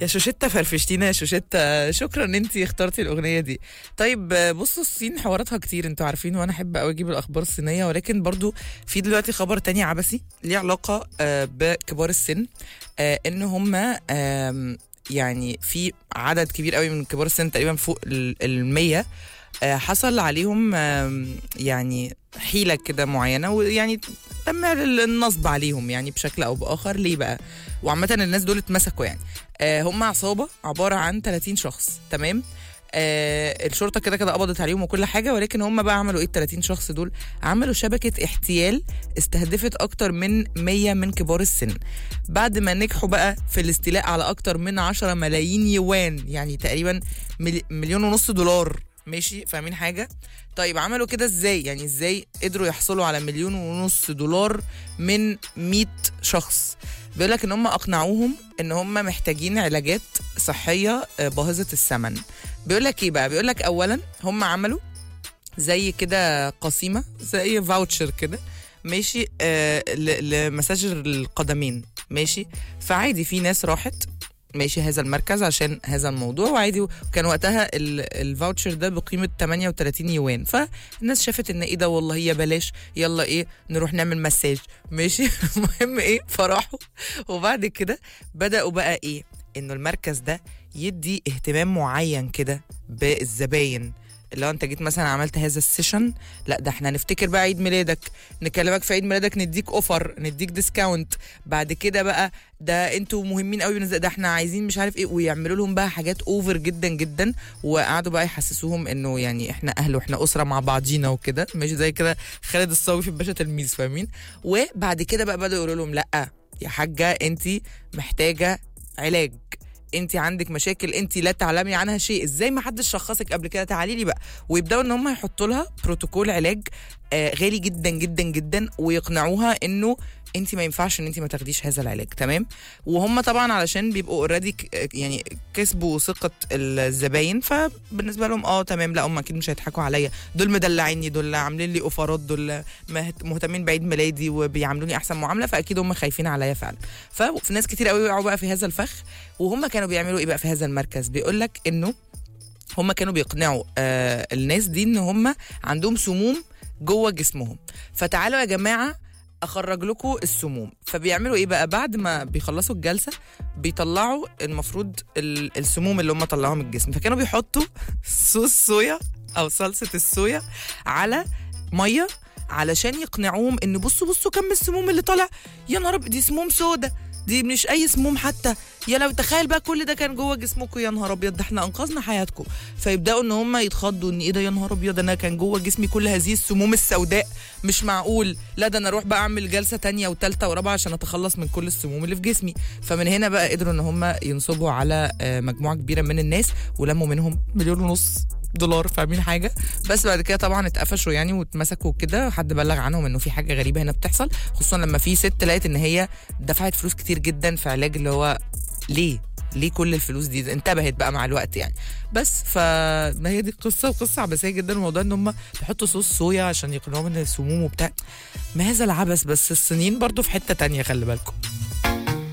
يا شوشتة فرفشتينا يا شوشتة شكرا ان انت اخترتي الاغنيه دي طيب آه، بصوا الصين حواراتها كتير انتوا عارفين وانا احب قوي اجيب الاخبار الصينيه ولكن برضو في دلوقتي خبر تاني عبثي ليه علاقه آه، بكبار السن آه، ان هم آم، يعني في عدد كبير قوي من كبار السن تقريبا فوق ال 100 حصل عليهم آم، يعني حيله كده معينه ويعني تم النصب عليهم يعني بشكل او باخر ليه بقى وعامه الناس دول اتمسكوا يعني آه هم عصابه عباره عن 30 شخص تمام آه الشرطه كده كده قبضت عليهم وكل حاجه ولكن هم بقى عملوا ايه ال 30 شخص دول عملوا شبكه احتيال استهدفت اكتر من 100 من كبار السن بعد ما نجحوا بقى في الاستيلاء على اكتر من 10 ملايين يوان يعني تقريبا ملي- مليون ونص دولار ماشي فاهمين حاجه طيب عملوا كده ازاي يعني ازاي قدروا يحصلوا على مليون ونص دولار من 100 شخص بيقول لك ان هم اقنعوهم ان هم محتاجين علاجات صحيه آه، باهظه الثمن بيقول لك ايه بقى بيقول لك اولا هم عملوا زي كده قسيمه زي فاوتشر كده ماشي آه ل- لمساج القدمين ماشي فعادي في ناس راحت ماشي هذا المركز عشان هذا الموضوع وعادي وكان وقتها ال- الفاوتشر ده بقيمه 38 يوان فالناس شافت ان ايه ده والله يا بلاش يلا ايه نروح نعمل مساج ماشي المهم ايه فراحوا وبعد كده بداوا بقى ايه انه المركز ده يدي اهتمام معين كده بالزباين اللي هو انت جيت مثلا عملت هذا السيشن لا ده احنا نفتكر بقى عيد ميلادك نكلمك في عيد ميلادك نديك اوفر نديك ديسكاونت بعد كده بقى ده انتوا مهمين قوي بالنسبه ده احنا عايزين مش عارف ايه ويعملوا لهم بقى حاجات اوفر جدا جدا وقعدوا بقى يحسسوهم انه يعني احنا اهل واحنا اسره مع بعضينا وكده ماشي زي كده خالد الصاوي في الباشا تلميذ فاهمين وبعد كده بقى بدأوا يقولوا لهم لا يا حاجه انت محتاجه علاج انت عندك مشاكل انت لا تعلمي عنها شيء ازاي ما حدش شخصك قبل كده تعالي لي بقى ويبداوا ان هم يحطوا لها بروتوكول علاج آه غالي جدا جدا جدا ويقنعوها انه انت ما ينفعش ان انت ما تاخديش هذا العلاج تمام وهم طبعا علشان بيبقوا اوريدي يعني كسبوا ثقه الزباين فبالنسبه لهم اه تمام لا هم اكيد مش هيضحكوا عليا دول مدلعيني دول عاملين لي اوفرات دول مهت- مهتمين بعيد ميلادي وبيعاملوني احسن معامله فاكيد هم خايفين عليا فعلا ففي ناس كتير قوي وقعوا بقى في هذا الفخ وهم كانوا بيعملوا ايه بقى في هذا المركز بيقول لك انه هم كانوا بيقنعوا آه الناس دي ان هم عندهم سموم جوه جسمهم فتعالوا يا جماعه اخرج لكم السموم فبيعملوا ايه بقى بعد ما بيخلصوا الجلسه بيطلعوا المفروض ال- السموم اللي هم طلعوها من الجسم فكانوا بيحطوا صوص صويا او صلصه الصويا على ميه علشان يقنعوهم ان بصوا بصوا كم السموم اللي طالع يا نهار أبيض، دي سموم سودا دي مش اي سموم حتى يا لو تخيل بقى كل ده كان جوه جسمكم يا نهار ابيض ده احنا انقذنا حياتكم فيبداوا ان هم يتخضوا ان ايه ده يا نهار ابيض انا كان جوه جسمي كل هذه السموم السوداء مش معقول لا ده انا اروح بقى اعمل جلسه تانية وتالتة ورابعه عشان اتخلص من كل السموم اللي في جسمي فمن هنا بقى قدروا ان هم ينصبوا على آه، مجموعه كبيره من الناس ولموا منهم مليون ونص دولار فاهمين حاجه بس بعد كده طبعا اتقفشوا يعني واتمسكوا كده حد بلغ عنهم انه في حاجه غريبه هنا بتحصل خصوصا لما في ست لقت ان هي دفعت فلوس كتير جدا في علاج اللي هو ليه ليه كل الفلوس دي انتبهت بقى مع الوقت يعني بس فما هي دي قصه وقصه عبثيه جدا الموضوع ان هم بيحطوا صوص صويا عشان يقنعوهم ان السموم وبتاع ما هذا العبث بس الصينيين برضو في حته تانية خلي بالكم